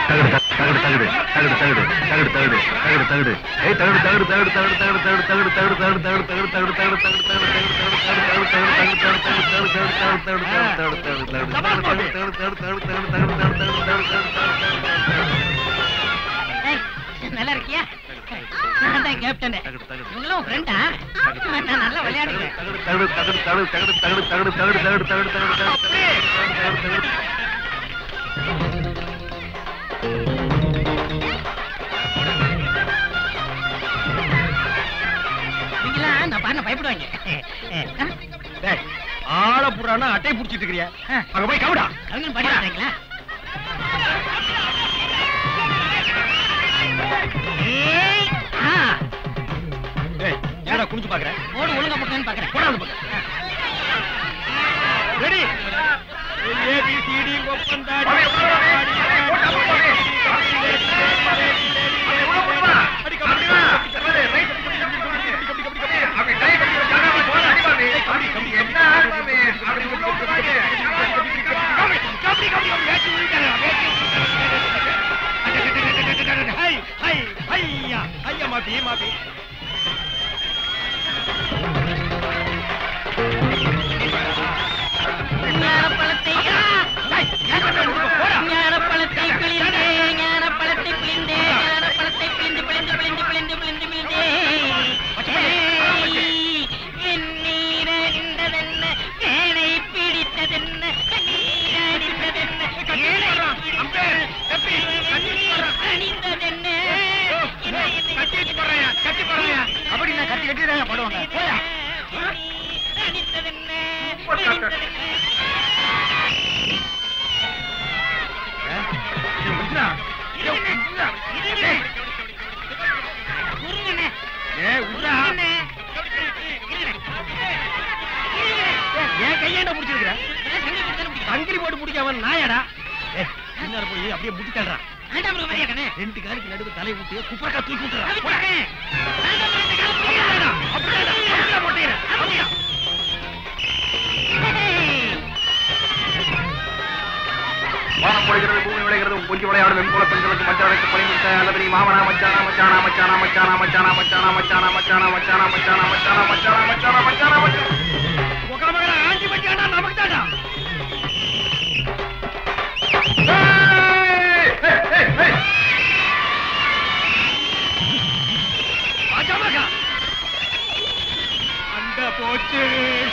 தகடு தகடு தகடு தகடு தகடு தகடு தகடு தகடு தகடு ஏய் தகடு தகடு தகடு தகடு தகடு தகடு தகடு தகடு தகடு தகடு தகடு தகடு தகடு தகடு ஏய், நல்லா இருக்கியா நான் தான் கேப்டன் இவங்களும் ஃப்ரெண்டா நான் நல்லா விளையாடுறேன் நீங்களாம் நான் பாருங்க பயப்படுவாங்க டேய், ஆளை புறானா அட்டை புடிச்சிட்டு இருக்கிறியா அங்க போய் கவுடா கவிஞன் பாடி வர்றீங்களா ஏய், ஆ, டேய் ஏடா குனிஞ்சு பாக்குற போடு ஒழுங்கா போட்டேன்னு பாக்குறேன் போடா அந்த பக்கம் ரெடி ஏபிசிடி ஒப்பந்தாடி ஹை ஹை ஹையா ஹையா மாபி மாபி ஞானப்பழத்தை ஆ, ஞானப்பழத்தை பிழிந்தே ஞானப்பழத்தை பிழிந்தே ஞானப்பழத்தை பிழிந்து பிழிந்து பிழிந்து பிழிந்து பிழிந்து பிழிந்தே ஏய், வெந்நீர் அடிந்ததென்ன வேலை பிடித்ததென்ன நீர் அடித்ததென்ன வேலை அணிந்ததென்ன என்ன, என்ன, அப்படின்னா கட்டி கட்டி தான் போடுவாங்க போயா அணிந்ததென்ன அணிந்ததென்ன குருங்கண்ணே குருங்கண்ணே ஏன் கையாண்ட முடிச்சிருக்கிற இதெல்லாம் சங்கி கொடுத்தாலும் பிடிக்கும். சங்கிலி போட்டு முடிக்காம நாயடா ஏய், பின்னால போய் அப்படியே முடிச்சாடுறான் வேண்டாம் bro, மரியாதை கண்ணே. ரெண்டு காலுக்கு நடுவு தலை விட்டு குப்பரக்கா தூக்கி விட்டுறா கவிக்கண்ணே. வேண்டாம் bro, இந்த காலம் பிடிக்காதடா. வானம் பொழிகிறது பூமி விளைகிறது கொஞ்சி விளையாடும் வெண்போல பெண்களுக்கு மச்சானுக்கு பணிமுட்ட அல்லது நீ மாமனா மச்சானா மச்சானா மச்சானா மச்சானா மச்சானா மச்சானா மச்சானா மச்சானா மச்சானா மச்சானா மச்சானா மச்சானா மச்சானா மச்சானா மச்சானா உக்கர மகன ஆண்டி பட்டியாடா நமக்கு தாடா மகா அந்த போச்சு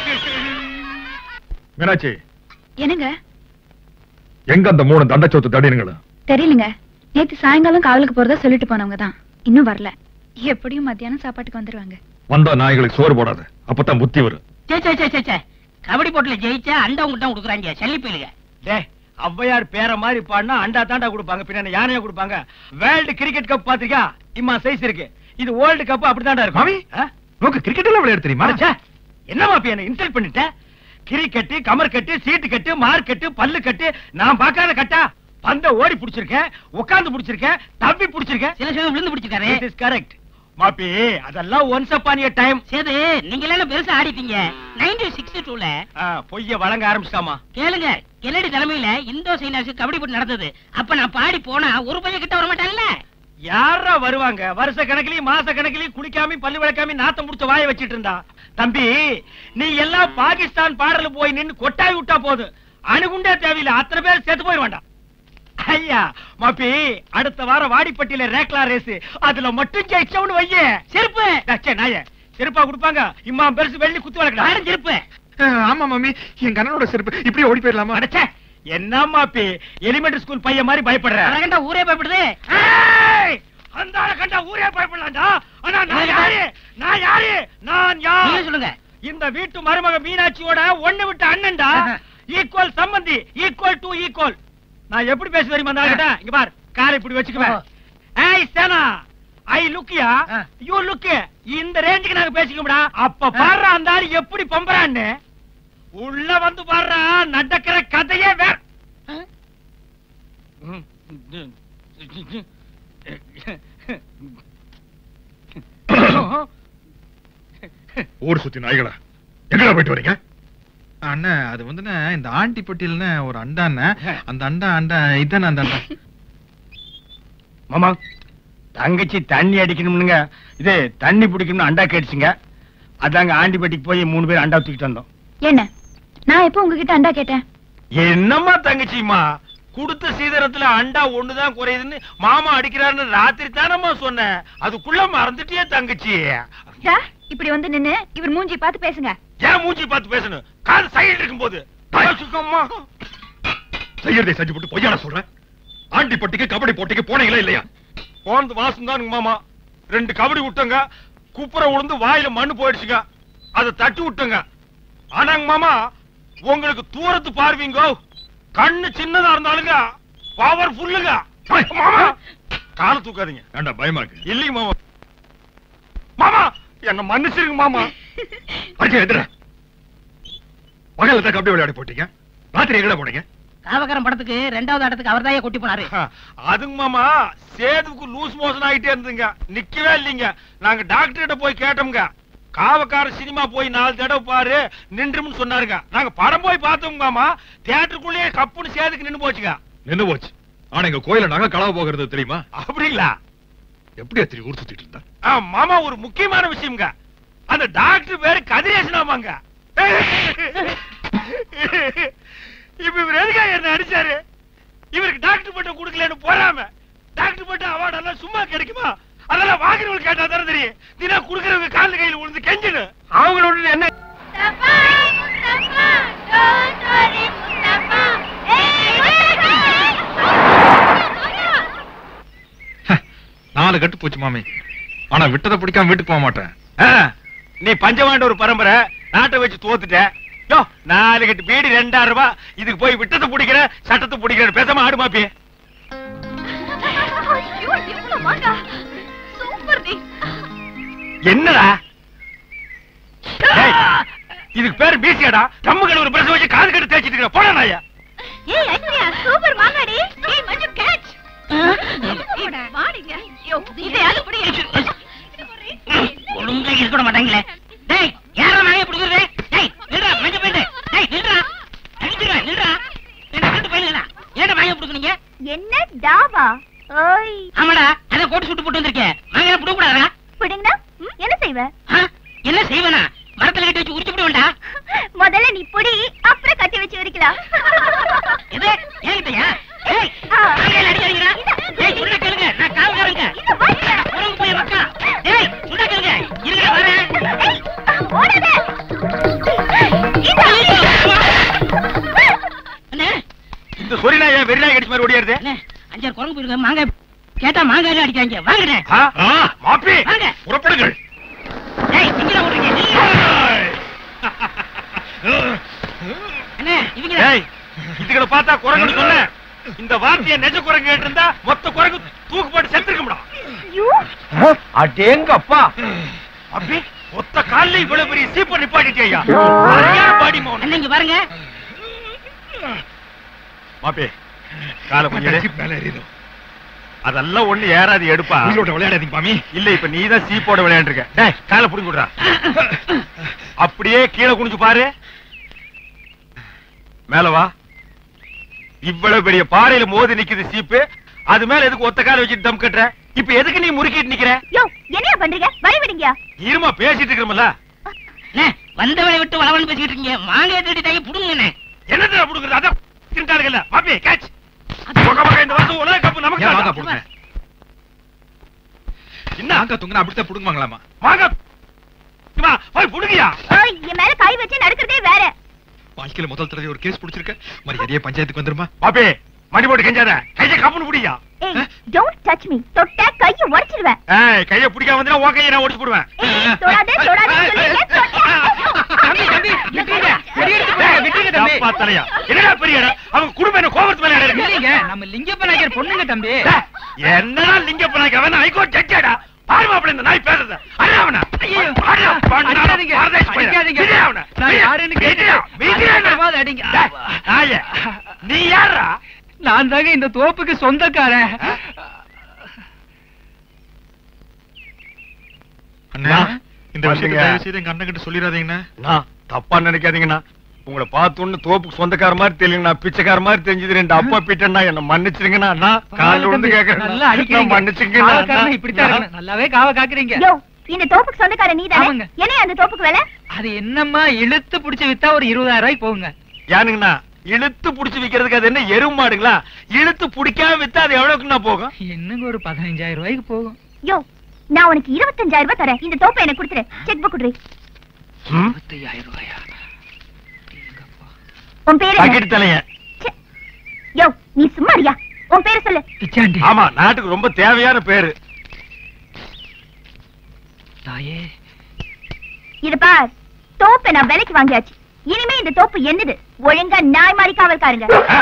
மீனாட்சி என்னங்க எங்க அந்த மூணு தண்டச்சோத்து தடினுங்களா தெரியலங்க நேத்து சாயங்காலம் காவலுக்கு போறதா சொல்லிட்டு போனவங்க தான் இன்னும் வரல எப்படியும் மத்தியானம் சாப்பாட்டுக்கு வந்துருவாங்க வந்தா நாய்களுக்கு சோறு போடாது அப்பதான் புத்தி வரும் சே, சே, சே, சே, சே. கபடி போட்டுல ஜெயிச்சா அண்டா உங்கள்கிட்ட கொடுக்குறாங்க சல்லி பயிலுங்க டே ஔவையார் பேர மாதிரி பாடினா அண்டா தாண்டா கொடுப்பாங்க பின்ன யானையா கொடுப்பாங்க வேர்ல்டு கிரிக்கெட் கப் பாத்திருக்கா இம்மா சைஸ் இருக்கு இது வேர்ல்டு கப் அப்படித்தான்டா இருக்கும் மாமி, ஆ? நோக்கு கிரிக்கெட் எல்லாம் விளையாட தெரியுமா அடச்சே, என்ன மாப்பி என்ன இன்சல்ட் பண்ணிட்ட கிரிக்கெட்டு கமர் கட்டு சீட்டு கட்டு மார் கட்டு பல்லு கட்டு நான் பார்க்காத கட்டா பந்த ஓடி புடிச்சிருக்கேன் உட்கார்ந்து புடிச்சிருக்கேன் தப்பி புடிச்சிருக்கேன் சில சமயம் விழுந்து பிடிச்சிருக்காரு This is correct. மாப்பி அதெல்லாம் once upon a time Sethu நீங்க எல்லாம் பெருசா ஆடிட்டீங்க நைன்டீன் சிக்ஸ்டி டூல பொய்ய வழங்க ஆரம்பிச்சிட்டாமா கேளுங்க கென்னடி தலைமையில இந்தோ சைனாஸ் கபடி போட்டு நடந்தது அப்ப நான் பாடி போனா ஒரு பையன் கிட்ட வர மாட்டான்ல யாரா வருவாங்க வருஷ கணக்கிலையும் மாச கணக்கிலையும் குளிக்காம பல்லு விளக்காம நாத்தம் முடிச்ச வாய வச்சிட்டு இருந்தா தம்பி நீ எல்லாம் பாகிஸ்தான் பாடல போய் நின்னு கொட்டாய் விட்டா போதும் அணுகுண்டே தேவையில்லை அத்தனை பேர் செத்து போய் வேண்டாம் ஐயா மாப்பி அடுத்த வாரம் வாடிப்பட்டியில ரேக்லா ரேஸ் அதுல மட்டும் ஜெயிச்சவனு வையே செருப்பு டச்சே நாய செருப்பா கொடுப்பாங்க இம்மா பெருசு வெள்ளி குத்து வளர்க்கடா பாரு செருப்பு ஆமா மாமி என் கண்ணனோட செருப்பு இப்படி ஓடி போயிடலாமா அடச்சே என்ன மாப்பி எலிமெண்டரி ஸ்கூல் பையன் மாதிரி பயப்படுற அழகண்டா ஊரே பயப்படுது ஏய்! அந்த ஆளை கண்டா ஊரே பயப்படலாம்டா ஆனா நான் யாரு நான் யாரு நான் நீங்க யார் சொல்லுங்க இந்த வீட்டு மருமக மீனாட்சியோட ஒண்ணு விட்ட அண்ணன்டா ஈக்குவல் சம்பந்தி ஈக்குவல் டு ஈக்குவல் நான் எப்படி பேச தெரியுமா அந்த ஆளுகிட்ட இங்க பார் காரை இப்படி வச்சுக்குவேன் ஏய் சேனா ஐ லுக்கியா யூ லுக் இந்த ரேஞ்சுக்கு நாங்க பேசிக்கோம்டா அப்ப பாடுறா அந்த ஆளு எப்படி பம்பறான்னு உள்ள வந்து பாடுறா நடக்கிற கதையே வேற ஊர் சுத்தி நாய்களா எங்கடா போயிட்டு வரீங்க அண்ணா அது வந்துண்ணே இந்த ஆண்டி பட்டியல்னு ஒரு அண்டாண்ணே அந்த அண்டா அண்டா இதானே அந்த அண்டா மாமா தங்கச்சி தண்ணி அடிக்கணும்னுங்க இது தண்ணி பிடிக்கணும்னு அண்டா கேட்டுச்சுங்க அதாங்க ஆண்டிபட்டிக்கு போய் மூணு பேர் அண்டா தூக்கிட்டு வந்தோம் என்ன நான் எப்போ உங்ககிட்ட அண்டா கேட்டேன் என்னம்மா தங்கச்சிம்மா கொடுத்த சீதனத்துல அண்டா ஒண்ணுதான் குறையுதுன்னு மாமா அடிக்கிறாருன்னு ராத்திரி தானம்மா சொன்னேன் அதுக்குள்ள மறந்துட்டியே தங்கச்சி சார் இப்படி வந்து நின்னு இவர் மூஞ்சி பார்த்து பேசுங்க ஏன் மூஞ்சி பார்த்து பேசணும் காது சைடு இருக்கும்போது தயவுசுக்கம்மா. செய்யறதை செஞ்சு போட்டு பொய்யான சொல்றேன் ஆண்டி பட்டிக்கு கபடி போட்டிக்கு போனீங்களா இல்லையா போனது வாசம் தானுங்க மாமா ரெண்டு கபடி விட்டங்க குப்புற உளுந்து வாயில மண்ணு போயிடுச்சுங்க அதை தட்டி விட்டங்க ஆனாங்க மாமா உங்களுக்கு தூரத்து பார்வீங்க கண்ணு சின்னதா இருந்தாலுங்க பவர்ஃபுல்லுங்க மாமா காலை தூக்காதீங்க ஏண்டா பயமா இருக்கு இல்லைங்க மாமா மாமா என்ன மன்னிச்சிருங்க மாமா அடிச்சு எதிர பகல்ல தான் கபடி விளையாடி போட்டீங்க ராத்திரி எங்கடா போனீங்க காவக்காரன் படத்துக்கு ரெண்டாவது இடத்துக்கு அவர் தான் கூட்டி போனாரு அதுங்க மாமா சேதுவுக்கு லூஸ் மோஷன் ஆயிட்டே இருந்துங்க நிக்கவே இல்லைங்க நாங்க டாக்டர் கிட்ட போய் கேட்டோம்ங்க காவக்கார சினிமா போய் நாலு தடவை பாரு நின்றும்னு சொன்னாருங்க நாங்க படம் போய் பார்த்தோம் மாமா தியேட்டருக்குள்ளேயே கப்புன்னு சேதுக்கு நின்னு போச்சுங்க நின்னு போச்சு ஆனா எங்க கோயில நகை களவு போகிறது தெரியுமா அப்படிங்களா எப்படி அத்திரி ஊர் சுத்திட்டு இருந்தா ஆ, மாமா ஒரு முக்கியமான விஷயம்ங்க அந்த டாக்டர் பேரு கதிரேசனாமாங்க இப்ப இவர் எதுக்காக என்ன அடிச்சாரு இவருக்கு டாக்டர் பட்டம் கொடுக்கலன்னு போறாம டாக்டர் பட்டம் அவார்டு எல்லாம் சும்மா கிடைக்குமா அதெல்லாம் வாங்குறவங்க கேட்டா தானே தெரியும் தினம் குடுக்கறவங்க கால் கையில விழுந்து கெஞ்சிடு அவங்களோட என்ன நாலு கட்டு போச்சு மாமி ஆனா விட்டதை பிடிக்காம வீட்டுக்கு போக மாட்டேன் ஆ, நீ பஞ்சமாண்ட ஒரு பரம்பரை நாட்டை வச்சு தோத்துட்ட யோ நாலு கட்டு பீடி ரெண்டாயிரம் ரூபாய் இதுக்கு போய் விட்டத்தை பிடிக்கிற சட்டத்தை பிடிக்கிற பேசாம ஆடு மாப்பி என்னடா டேய், இதுக்கு பேரு பீசியாடா கம்மு கழுவுற பிரசவ வச்சு காது கட்டு தேய்ச்சிட்டு இருக்கிற போடா நாயா ஏய் ஐஸ்வர்யா சூப்பர் மாங்காடி ஏய் மஞ்சு கேட்ச் வாடிங்க இதையாவது புடி ஒழுங்கா இருக்க மாட்டாங்களே டேய் யாரா நாயே பிடிக்கிறது டேய் நில்றா மஞ்ச பேண்டு டேய் நில்றா அடிச்சுடா நில்றா என்ன கண்டு போயிடலடா ஏன்டா வாங்க பிடிக்கறீங்க என்ன டாவா ஓய் ஆமாடா அத கோட்டு சுட்டு போட்டு வந்திருக்கேன் வாங்க பிடிக்க கூடாதா புடிங்கனா என்ன செய்வ என்ன செய்வேனா மரத்துல கட்டி வச்சு உரிச்சு விடுவேன்டா முதல்ல நீ புடி அப்புறம் கட்டி வச்சு விரிக்கலாம் எது ஏங்கிட்டயா ஏய் வாங்கையில அடிக்காதீங்கடா ஏய் சுண்டா கேளுங்க நான் காவல்காரங்க உறங்கு போய் மக்கா ஏய் சுண்டா கேளுங்க இருங்க வரேன் ஓடாத அண்ணே இந்த சொரி நாயா வெறி நாய் கடிச்ச மாதிரி ஓடியாருது அண்ணே அஞ்சாறு குரங்கு போயிருக்க மாங்காய் கேட்டா மாங்காய் அடிக்காங்க வாங்கண்ணே ஆ, ஆ, மாப்பி வாங்க புறப்படுங்கள் ஏய் இங்கடா ஓடுறீங்க நில்லுங்க. அண்ணே இவங்க ஏய் இதுகளை பார்த்தா குரங்குன்னு சொன்னேன் இந்த வார்த்தையை நெஜ குரங்கு கேட்டு இருந்தா மொத்த குரங்கு தூக்கு போட்டு செத்துருக்க அடேங்கப்பா அப்படி மொத்த கால்ல இவ்வளவு பெரிய சீப்ப நிப்பாட்டிட்டியா சரியான பாடி மௌனம் அண்ணே இங்க பாருங்க மாப்பி காலை கொஞ்சம் எடு. மேல எறியுது அதெல்லாம் ஒண்ணு ஏறாது எடுப்பா உயிரோட விளையாடாதீங்க மாமி இல்ல இப்ப நீதான் சீப்போட விளையாண்டுருக்க டேய் காலை புடிங்க விடுறா அப்படியே கீழே குனிஞ்சு பாரு மேல வா இவ்வளவு பெரிய பாறையில மோதி நிக்குது சீப்பு அது மேல எதுக்கு ஒத்த கால வச்சுட்டு தம் கட்டுற இப்ப எதுக்கு நீ முறுக்கிட்டு நிக்கிற யோ என்னையா பண்றீங்க வழி விடுங்க இருமா பேசிட்டு இருக்கிறோம்ல அண்ணே வந்தவளை விட்டு வளவன்னு பேசிக்கிட்டு இருக்கீங்க மாங்காய் தேடி புடுங்க அண்ணே என்னடா புடுங்குறது அதான் தின்ட்டாருங்கல்ல மாப்பி கேட்ச் பக்க பக்க இந்த வருஷம் உலக கப்பு நமக்கு ஏன் வாங்க தான்டா. போடுங்க என்ன நாங்க தொங்கினா அப்படித்தான் புடுங்குவாங்களாமா வாங்க இம்மா, போய் புடுங்கியா ஓய் என் மேல கை வச்சு நடக்கிறதே வேற வாழ்க்கையில முதல் தடவை ஒரு கேஸ் பிடிச்சிருக்க மரியாதையா பஞ்சாயத்துக்கு வந்துருமா மாப்பி மடி போட்டு கெஞ்சாத கையை கப்புன்னு புடியா ஏய் டோன்ட் டச் மீ தொட்டா கைய உடைச்சிடுவேன் ஏய் கைய பிடிக்காம வந்தா உன் கையை நான் ஒடிச்சு போடுவேன் ஏய் தொடாதே தொடாதே சொல்லியே தம்பி, தம்பி, விட்டுருங்க. வெளிய எடுத்து போங்க, விட்டுருங்க தம்பி. அப்பா தலையா என்னடா பெரிய இடம் அவங்க குடும்பம் என்ன கோபத்து மேல இடம் இருக்கு இல்லைங்க நம்ம லிங்கப்ப நாயக்கர் பொண்ணுங்க தம்பி டேய், என்னடா லிங்கப்ப நாய்க்கு அவன் ஹைகோர்ட் ஜட்ஜாடா பாரு மாப்பிள்ள இந்த நாய் பேசுறது அடே அவன ஐயோ. அடே, பண்ணாடா, அடிக்காதீங்க. பாரதேசி பையன். அடிக்காதீங்க. விடு அவன. நான் விடு. யாருன்னு கேட்டு- விடுடா, விடுடா. அடிக்காதீங்க, அடிங்க. டேய், நாயே, நீ யாரா நான் தாங்க இந்த தோப்புக்கு சொந்தக்காரன் அண்ணா இந்த விஷயத்தை வந்துங்க. தயவு செய்து எங்க அண்ணன் கிட்ட சொல்லிடாதீங்கண்ணா நான் தப்பா நினைக்காதீங்கண்ணா உங்களை பார்த்தோன்னு தோப்புக்கு சொந்தக்கார மாதிரி தெரியல நான் பிச்சைக்கார மாதிரி தெரிஞ்சது ரெண்டு அப்பா பிட்டா என்ன மன்னிச்சிருங்கண்ணா அண்ணா காலைல விழுந்து நல்லா அடிக்கிறீங்க. மன்னிச்சுங்க காவக்காரனா இப்படித்தான் இருக்கணும். நல்லாவே காவ காக்குறீங்க யோ இந்த தோப்புக்கு சொந்தக்கார நீ ஆமாங்க. தானே என்ன அந்த தோப்புக்கு வேலை அது என்னம்மா இழுத்து புடிச்சு வித்தா ஒரு இருபதாயிரம் ரூபாய்க்கு போகுங்க ஏனுங்கண்ணா இழுத்து புடிச்சு விக்கிறதுக்கு அது என்ன எருமாடுங்களா இழுத்து புடிக்காம வித்தா அது எவ்வளவுக்குண்ணா போகும் என்னங்க ஒரு பதினஞ்சாயிரம் ரூபாய்க்கு போகும் யோ நான் உனக்கு இருபத்தஞ்சாயிரம் ரூபாய் தரேன் இந்த தோப்பை எனக்கு கொடுத்துரு செக் புக் குடுறி ம்? இருபத்தையாயிரம் ரூபாயா உன் பேரு என்ன? பக்கெட் தலைய ச்சே. யோ நீ சும்மா இருயா உன் பேரு சொல்லு பிச்சாண்டி ஆமா நாட்டுக்கு ரொம்ப தேவையான பேரு தாயே இது பார் தோப்பை நான் விலைக்கு வாங்கியாச்சு இனிமே இந்த தோப்பு என்னது ஒழுங்கா நாய் மாதிரி காவல்காருங்க ஆ?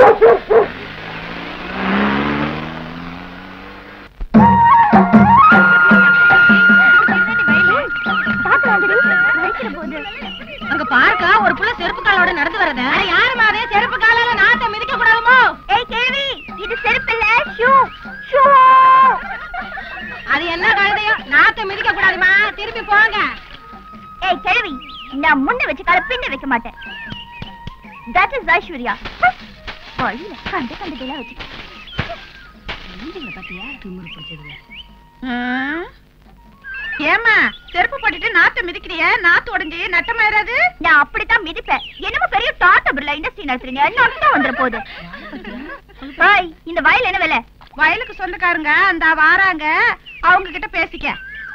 பாத்து வாங்குடி, வலிக்கிற போது. அங்க பார்க்கா ஒரு புள்ள செருப்பு காலோட நடந்து வரத யாருமா அதே செருப்பு காலால நாத்த மிதிக்க கூடாதுமோ ஏய் கேள்வி இது செருப்பு இல்ல ஷூ ஷூ அது என்ன கழுதையோ நாத்த மிதிக்க கூடாதுமா திருப்பி போங்க ஏய் கேள்வி நான் முன்ன வச்ச கால பின்ன வைக்க மாட்டேன் தட் இஸ் ஐஸ்வர்யா வழியில கண்டு கண்டதெல்லாம் வச்சு ஏமா செருப்பு போட்டுட்டு நாத்த மிதிக்கிறிய நாத்து உடைஞ்சு நட்டமாயிராது நான் அப்படித்தான் மிதிப்பேன் என்னமோ பெரிய டாட்டா பிர்லா இண்டஸ்ட்ரி நடத்துறீங்க நஷ்டம் வந்துற போகுது ஹாய் இந்த வயல் என்ன விலை வயலுக்கு சொந்தக்காரங்க அந்த வாராங்க அவங்க கிட்ட பேசிக்க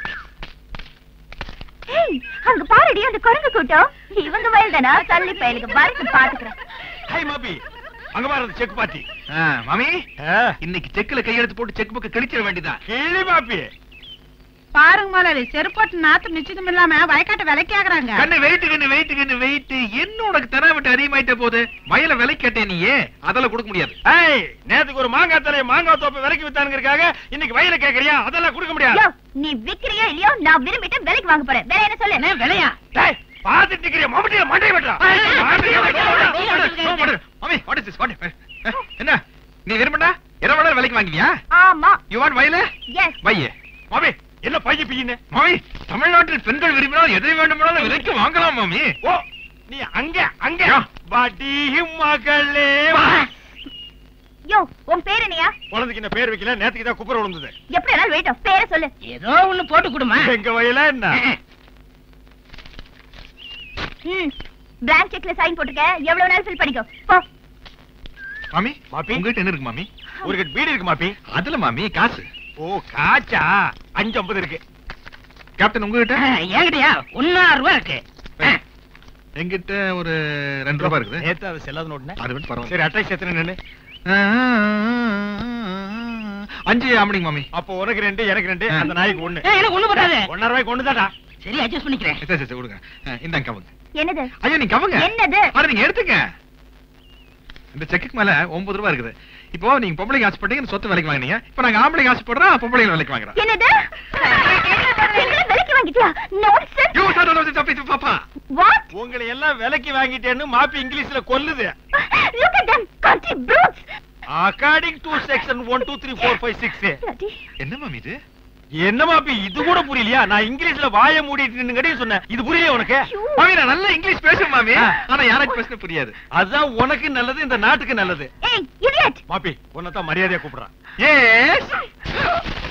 ஏய் அங்க பாருடி அந்த குரங்கு கூட்டம் இவங்க வயல் தானா தள்ளி பயலுக்கு வரட்டு பாத்துக்கிறேன் ஹாய் மாபி அங்க பாரு செக் பாத்தி மாமி ஆ, இன்னைக்கு செக்ல கையெழுத்து போட்டு செக் புக் கிழிச்சிட வேண்டியதான் கிளி மாப்பி பாருங்க முதலாளி செருப்போட்டு நாத்து மிச்சதும் இல்லாம வயக்காட்ட விலைக்கு ஆகுறாங்க கண்ணு வெயிட் கண்ணு வெயிட் கண்ணு வெயிட் என்ன உனக்கு தர விட்டு அதிகமாயிட்ட போது வயல விலை கேட்டேன் நீயே அதெல்லாம் கொடுக்க முடியாது ஏய் நேத்துக்கு ஒரு மாங்காய் தலைய மாங்காய் தோப்பு விலைக்கு வித்தானுங்கிறதுக்காக இன்னைக்கு வயல கேக்குறியா அதெல்லாம் கொடுக்க முடியாது யோ நீ விக்கிறியோ இல்லையோ நான் விரும்பிட்டு விலைக்கு வாங்க போறேன் வேற என்ன சொல்லு என்ன விலையா டேய் பாத்துட்டு நிக்கிறியா மம்முட்டிய மண்டைய வெட்டா மாமி வாட் இஸ் திஸ் வாட் என்ன நீ விரும்படா இருபது ரூபாய் விலைக்கு வாங்குவியா ஆமா யூ வாண்ட் வயல எஸ் வையே மாமி என்ன பைய பையன்னு மாமி தமிழ்நாட்டில் பெண்கள் விரும்பினால் எதை வேண்டுமானாலும் விலைக்கு வாங்கலாம் மாமி ஓ நீ அங்க அங்க யா. பாட்டி மகளே யோ உன் பேர் என்னையா குழந்தைக்கு என்ன பேர் வைக்கல நேத்துக்கு தான் குப்புற விழுந்தது எப்படி வேணாலும் வெயிட்டும் பேரை சொல்லு ஏதோ ஒண்ணு போட்டு கொடுமா எங்க வயல என்ன ம் பிளாங்க் செக்ல சைன் போட்டுக்க எவ்வளவு நேரம் ஃபில் பண்ணிக்கோ போ மாமி மாப்பி. உங்ககிட்ட என்ன இருக்கு மாமி ஒரு கட்டு பீடி இருக்கு மாப்பி அதுல மாமி காசு ஓ காச்சா அஞ்சு ஐம்பது இருக்கு கேப்டன் உங்ககிட்ட என்கிட்டயா ஒன்னாறு ரூபா இருக்கு என்கிட்ட ஒரு ரெண்டு ரூபாய் இருக்குது நேத்து அது செல்லாத நோட்டுனே அது மட்டும் பரவாயில்ல சரி அட்டைஸ் எத்தனை நின்னு அஞ்சு ஆமணிங்க மாமி அப்போ உனக்கு ரெண்டு எனக்கு ரெண்டு ஆ. அந்த நாய்க்கு ஒண்ணு ஏய், எனக்கு ஒண்ணு பத்தாது ஒன்னரை ரூபாய்க்கு ஒண்ணு தான்டா சரி அட்ஜஸ்ட் பண்ணிக்கிறேன் சரி சரி சரி, கொடுங்க அஹ், இந்தாங்க கவுங்க என்னது ஐயோ நீங்க கவுங்க என்னது அட நீங்க எடுத்துங்க இந்த செக்குக்கு மேல ஒன்பது ரூபாய் இருக்குது இப்போ நீங்க பொம்பளைக்கு ஆசைப்பட்டீங்க இந்த சொத்து விலைக்கு வாங்குனீங்க இப்போ நாங்க ஆம்பளைக்கு ஆசைப்படுறோம் பொம்பளைங்க விலைக்கு வாங்குறோம் என்னது எங்களை விலைக்கு வாங்கிட்டியா nonsense you sir no sir பாப்பா வாட் உங்களை எல்லாம் விலைக்கு வாங்கிட்டேன்னு மாப்பி இங்கிலீஷ்ல கொல்லுது look at them country brutes according to section one two three four five six bloody என்ன மாமி இது என்ன மாப்பி இது கூட புரியலையா நான் இங்கிலீஷ்ல வாய மூடிட்டு நின்னுங்கடி சொன்னேன் இது புரியல உனக்கு மாமி நான் நல்லா இங்கிலீஷ் பேசுவேன் மாமி ஆ. ஆனா யாருக்கு பேச புரியாது அதுதான் உனக்கு நல்லது இந்த நாட்டுக்கு நல்லது ஏய் idiot மாப்பி உன்னை தான் மரியாதையா கூப்பிடுறான் எஸ்